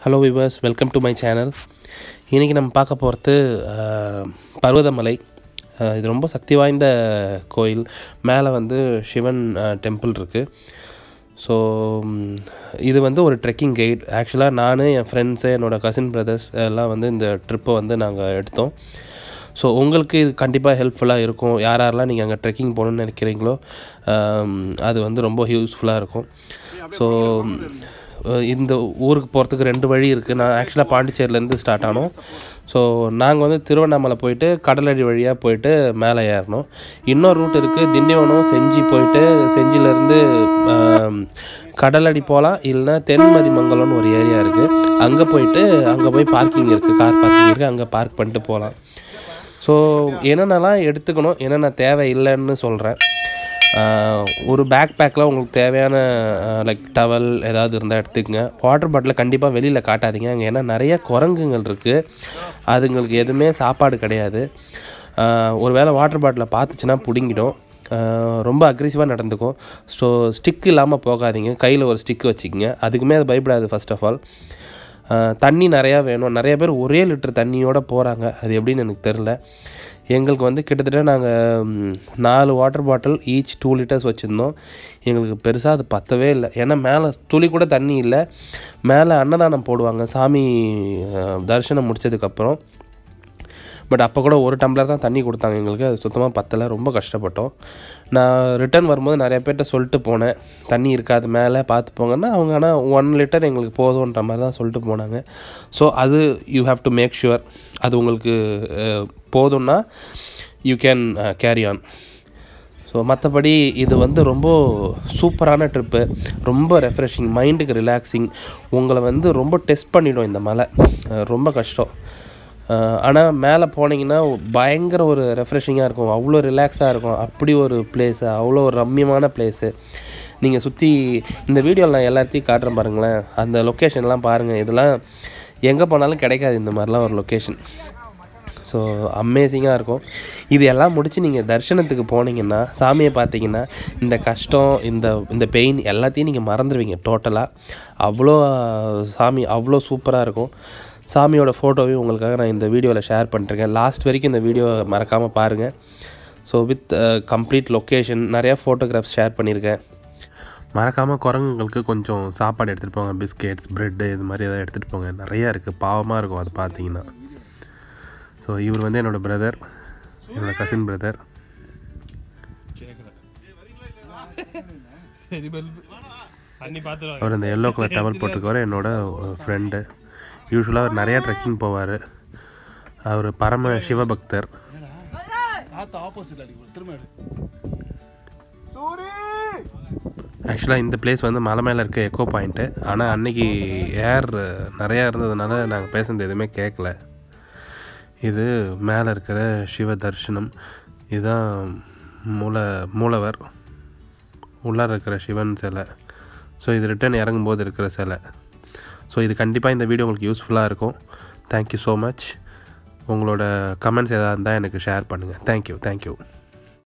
hello viewers welcome to my channel இன்றைக்கி நம்ம பார்க்க போகிறது பர்வதமலை அஹ், இது ரொம்ப சக்தி வாய்ந்த கோயில் மேலே வந்து சிவன் டெம்பிள் இருக்குது ஸோ இது வந்து ஒரு ட்ரெக்கிங் கைட் ஆக்சுவலாக நான் என் ஃப்ரெண்ட்ஸு என்னோடய கசின் பிரதர்ஸ் எல்லாம் வந்து இந்த ட்ரிப்பை வந்து நாங்கள் எடுத்தோம் ஸோ உங்களுக்கு இது கண்டிப்பாக ஹெல்ப்ஃபுல்லாக இருக்கும் யார் யாரெல்லாம் நீங்கள் அங்கே ட்ரெக்கிங் போகணுன்னு நினைக்கிறீங்களோ ஆம், அது வந்து ரொம்ப யூஸ்ஃபுல்லாக இருக்கும் ஸோ இந்த ஊருக்கு போகிறதுக்கு ரெண்டு வழி இருக்குது நான் ஆக்சுவலாக பாண்டிச்சேரியிலேருந்து ஸ்டார்ட் ஆனோம் ஸோ நாங்கள் வந்து திருவண்ணாமலை போயிட்டு கடலடி வழியாக போயிட்டு மேலே ஏறினோம் இன்னொரு ரூட் இருக்குது திண்டிவனம் செஞ்சி போயிட்டு செஞ்சிலேருந்து கடலடி போகலாம் இல்லைன்னா தென்மதி மங்கலம்னு ஒரு ஏரியா இருக்குது அங்கே போயிட்டு அங்கே போய் பார்க்கிங் இருக்குது கார் பார்க்கிங் இருக்குது அங்கே பார்க் பண்ணிட்டு போகலாம் ஸோ என்னென்னலாம் எடுத்துக்கணும் என்னென்ன தேவை இல்லைன்னு சொல்கிறேன் ஒரு பேக் பேக்கில் உங்களுக்கு தேவையான லைக் டவல் ஏதாவது இருந்தால் எடுத்துக்கங்க வாட்டர் பாட்டிலை கண்டிப்பாக வெளியில் காட்டாதீங்க அங்கே ஏன்னா நிறைய குரங்குங்கள் இருக்குது அதுங்களுக்கு எதுவுமே சாப்பாடு கிடையாது ஆஹ் ஒரு வேளை வாட்டர் பாட்டிலை பார்த்துச்சுன்னா பிடுங்கிடும் ஆஹ் ரொம்ப அக்ரெசிவாக நடந்துக்கும் ஸோ ஸ்டிக் இல்லாமல் போகாதீங்க கையில் ஒரு ஸ்டிக் வச்சுக்கோங்க அதுக்குமே அது பயப்படாது ஃபர்ஸ்ட் ஆஃப் ஆல் தண்ணி நிறையா வேணும் நிறைய பேர் ஒரே லிட்டர் தண்ணியோடு போகிறாங்க அது எப்படின்னு எனக்கு தெரில எங்களுக்கு வந்து கிட்டத்தட்ட நாங்கள் நாலு water bottle each two litres வச்சுருந்தோம் எங்களுக்கு பெருசாக அது பத்தவே இல்லை ஏன்னா மேலே துளி கூட தண்ணி இல்லை மேலே அன்னதானம் போடுவாங்க சாமி அஹ், தரிசனம் முடிச்சதுக்கப்புறம் பட் அப்போ கூட ஒரு டம்ளர் தான் தண்ணி கொடுத்தாங்க எங்களுக்கு அது சுத்தமாக பத்தலை ரொம்ப கஷ்டப்பட்டோம் நான் ரிட்டர்ன் வரும்போது நிறைய பேர்கிட்ட சொல்லிட்டு போனேன் தண்ணி இருக்காது மேலே பார்த்து போங்கன்னா அவங்க ஆனால் ஒன் லிட்டர் எங்களுக்கு போதுன்ற மாதிரி தான் சொல்லிட்டு போனாங்க ஸோ அது you have to make sure அது உங்களுக்கு அஹ், போதும்னா you can carry on so மற்றபடி இது வந்து ரொம்ப சூப்பரான ட்ரிப்பு ரொம்ப ரெஃப்ரெஷிங் மைண்டுக்கு ரிலாக்ஸிங் உங்களை வந்து ரொம்ப டெஸ்ட் பண்ணிடும் இந்த மலை அஹ் ரொம்ப கஷ்டம் ஆனால் மேலே போனீங்கன்னா பயங்கர ஒரு ரெஃப்ரெஷிங்காக இருக்கும் அவ்வளோ ரிலாக்ஸாக இருக்கும் அப்படி ஒரு பிளேஸு அவ்வளோ ஒரு ரம்மியமான பிளேஸு நீங்கள் சுற்றி இந்த வீடியோவில் நான் எல்லாத்தையும் காட்டுறேன் பாருங்களேன் அந்த லொக்கேஷன்லாம் பாருங்கள் இதெல்லாம் எங்கே போனாலும் கிடைக்காது இந்த மாதிரிலாம் ஒரு லொக்கேஷன் ஸோ அமேசிங்காக இருக்கும் இது எல்லாம் முடித்து நீங்கள் தரிசனத்துக்கு போனீங்கன்னா சாமியை பார்த்தீங்கன்னா இந்த கஷ்டம் இந்த இந்த பெயின் எல்லாத்தையும் நீங்கள் மறந்துடுவீங்க டோட்டலாக அவ்வளோ சாமி அவ்வளோ சூப்பராக இருக்கும் சாமியோட ஃபோட்டோவையும் உங்களுக்காக நான் இந்த வீடியோவில் ஷேர் பண்ணிருக்கேன் லாஸ்ட் வரைக்கும் இந்த வீடியோ மறக்காமல் பாருங்கள் ஸோ வித் கம்ப்ளீட் லொக்கேஷன் நிறையா ஃபோட்டோகிராஃப்ஸ் ஷேர் பண்ணியிருக்கேன் மறக்காமல் குரங்குங்களுக்கு கொஞ்சம் சாப்பாடு எடுத்துகிட்டு போங்க பிஸ்கெட்ஸ் ப்ரெட்டு இது மாதிரி எதாவது எடுத்துகிட்டு போங்க நிறையா இருக்குது பாவமாக இருக்கும் அது பார்த்தீங்கன்னா ஸோ இவர் வந்து என்னோடய பிரதர் என்னோடய கசின் பிரதர் சரி பல்பு அண்ணி பார்த்துருவாங்க அவர் இந்த எல்லோ கலர் டவல் போட்டிருக்கவர் என்னோட ஃப்ரெண்டு யூஸ்வலாக அவர் நிறையா ட்ரெக்கிங் போவார் அவர் பரம சிவபக்தர் ஆத்த ஆப்போசிட் அடி திரும்ப எடு ஆக்சுவலாக இந்த பிளேஸ் வந்து மலை மேலே இருக்க எக்கோ பாயிண்ட்டு ஆனால் அன்னைக்கு ஏர் நிறையா இருந்ததுனால நாங்கள் பேசுனது எதுவுமே கேட்கல இது மேலே இருக்கிற சிவ தரிசனம் இதுதான் மூல மூலவர் உள்ளார இருக்கிற சிவன் சிலை ஸோ இது ரிட்டர்ன் இறங்கும்போது இருக்கிற சிலை ஸோ இது கண்டிப்பாக இந்த வீடியோ உங்களுக்கு யூஸ்ஃபுல்லாக இருக்கும் தேங்க்யூ ஸோ மச் உங்களோட கமெண்ட்ஸ் எதாவது இருந்தால் எனக்கு ஷேர் பண்ணுங்கள் தேங்க்யூ தேங்க்யூ